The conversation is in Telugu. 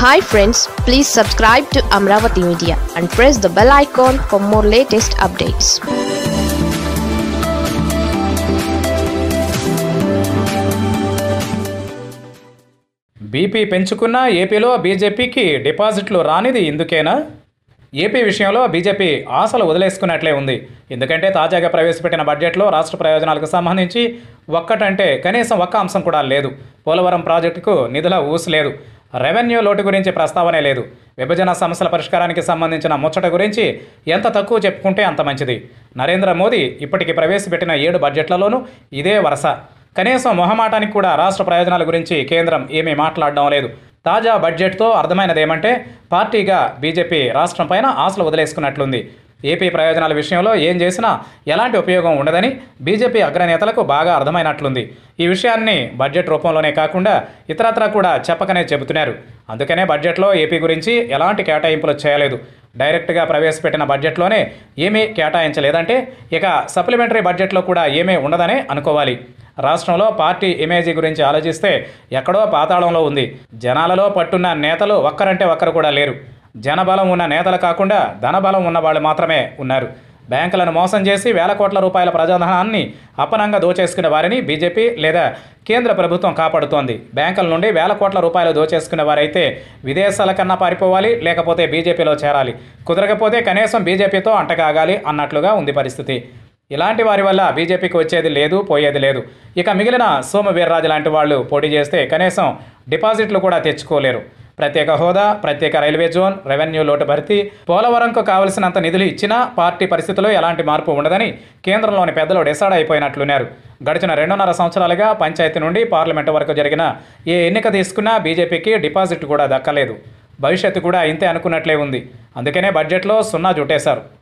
hi friends please subscribe to Amaravati media and press the bell icon for more latest updates BP పెంచుకున్న ఏపీలో బీజేపీకి డిపాజిట్లు రానిది ఇందుకేనా ఏపీ విషయంలో బీజేపీ ఆశలు వదిలేసుకున్నట్లే ఉంది ఎందుకంటే తాజాగా ప్రవేశపెట్టిన బడ్జెట్లో రాష్ట్ర ప్రయోజనాలకు సంబంధించి ఒక్కటంటే కనీసం ఒక్క అంశం కూడా లేదు పోలవరం ప్రాజెక్టుకు నిధుల ఊసు లేదు రెవెన్యూ లోటు గురించి ప్రస్తావనే లేదు విభజన సమస్యల పరిష్కారానికి సంబంధించిన ముచ్చట గురించి ఎంత తక్కువ చెప్పుకుంటే అంత మంచిది నరేంద్ర మోదీ ఇప్పటికి ప్రవేశపెట్టిన ఏడు బడ్జెట్లలోనూ ఇదే వరుస కనీసం మొహమాటానికి కూడా రాష్ట్ర ప్రయోజనాల గురించి కేంద్రం ఏమీ మాట్లాడడం లేదు తాజా బడ్జెట్తో అర్థమైనది ఏమంటే పార్టీగా బీజేపీ రాష్ట్రం పైన ఆశలు వదిలేసుకున్నట్లుంది ఏపీ ప్రయోజనాల విషయంలో ఏం చేసినా ఎలాంటి ఉపయోగం ఉండదని బీజేపీ అగ్రనేతలకు బాగా అర్థమైనట్లుంది ఈ విషయాన్ని బడ్జెట్ రూపంలోనే కాకుండా ఇతరత్రా కూడా చెప్పకనే చెబుతున్నారు అందుకనే బడ్జెట్లో ఏపీ గురించి ఎలాంటి కేటాయింపులు చేయలేదు డైరెక్ట్గా ప్రవేశపెట్టిన బడ్జెట్లోనే ఏమీ కేటాయించలేదంటే ఇక సప్లిమెంటరీ బడ్జెట్లో కూడా ఏమీ ఉండదనే అనుకోవాలి రాష్ట్రంలో పార్టీ ఇమేజీ గురించి ఆలోచిస్తే ఎక్కడో పాతాళంలో ఉంది జనాలలో పట్టున్న నేతలు ఒక్కరంటే ఒక్కరు కూడా లేరు జనబలం ఉన్న నేతలు కాకుండా ధనబలం ఉన్న వాళ్ళు మాత్రమే ఉన్నారు బ్యాంకులను మోసం చేసి వేల కోట్ల రూపాయల ప్రజాధనాన్ని అపనంగా దోచేసుకునే వారిని బీజేపీ లేదా కేంద్ర ప్రభుత్వం కాపాడుతోంది బ్యాంకుల నుండి వేల కోట్ల రూపాయలు దోచేసుకునే వారైతే విదేశాల కన్నా పారిపోవాలి లేకపోతే బీజేపీలో చేరాలి కుదరకపోతే కనీసం బీజేపీతో అంటకాగాలి అన్నట్లుగా ఉంది పరిస్థితి ఇలాంటి వారి వల్ల బీజేపీకి వచ్చేది లేదు పోయేది లేదు ఇక మిగిలిన సోమ వీర్రాజు లాంటి వాళ్ళు పోటీ చేస్తే కనీసం డిపాజిట్లు కూడా తెచ్చుకోలేరు ప్రత్యేక హోదా ప్రత్యేక రైల్వే జోన్ రెవెన్యూ లోటు భర్తీ పోలవరంకు కావలసినంత నిధులు ఇచ్చినా పార్టీ పరిస్థితిలో ఎలాంటి మార్పు ఉండదని కేంద్రంలోని పెద్దలు డిసైడ్ అయిపోయినట్లున్నారు గడిచిన రెండున్నర సంవత్సరాలుగా పంచాయతీ నుండి పార్లమెంటు వరకు జరిగిన ఏ ఎన్నిక తీసుకున్నా బీజేపీకి డిపాజిట్ కూడా దక్కలేదు భవిష్యత్తు కూడా ఇంతే అనుకున్నట్లే ఉంది అందుకనే బడ్జెట్లో సున్నా జుట్టేశారు